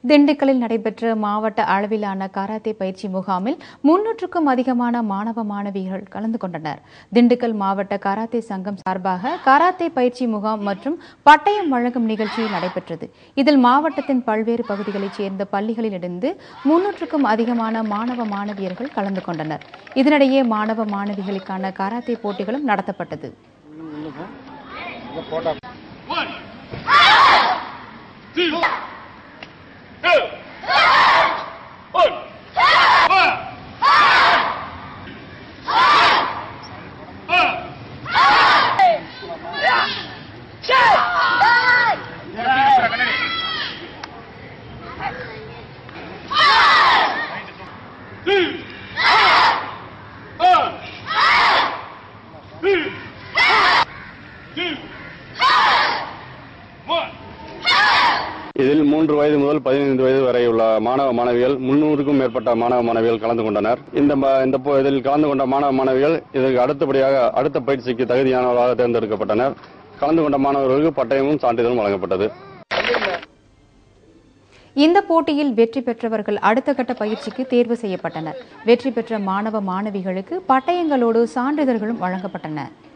திண்டுக்கல்லில் நடைபெற்ற மாவட்ட அளவிலான கராத்தே பயிற்சி முகாமில் முன்னூற்றுக்கும் அதிகமான மாணவ மாணவிகள் கலந்து கொண்டனர் திண்டுக்கல் மாவட்ட கராத்தே சங்கம் சார்பாக கராத்தே பயிற்சி முகாம் மற்றும் பட்டயம் வழங்கும் நிகழ்ச்சி நடைபெற்றது இதில் மாவட்டத்தின் பல்வேறு பகுதிகளைச் சேர்ந்த பள்ளிகளிலிருந்து முன்னூற்றுக்கும் அதிகமான மாணவ மாணவியர்கள் கலந்து கொண்டனர் இதனிடையே மாணவ மாணவிகளுக்கான கராத்தே போட்டிகளும் நடத்தப்பட்டது இதில் மூன்று வயது முதல் பதினைந்து வயது வரை உள்ள மாணவ மாணவிகள் முன்னூறுக்கும் மேற்பட்ட மாணவ மாணவிகள் கலந்து கொண்டனர் இந்த ம- இந்த போ- இதில் கலந்து கொண்ட மாணவ மாணவிகள் இதற்கு அடுத்தபடியாக அடுத்த பயிற்சிக்கு தகுதியானவர்களாக தேர்ந்தெடுக்கப்பட்டனர் கலந்து கொண்ட மாணவர்களுக்கு பட்டயமும் சான்றிதழும் வழங்கப்பட்டது இந்த போட்டியில் வெற்றி பெற்றவர்கள் அடுத்த கட்ட பயிற்சிக்கு தேர்வு செய்யப்பட்டனர் வெற்றி பெற்ற மாணவ மாணவிகளுக்கு பட்டயங்களோடு சான்றிதழ்களும் வழங்கப்பட்டன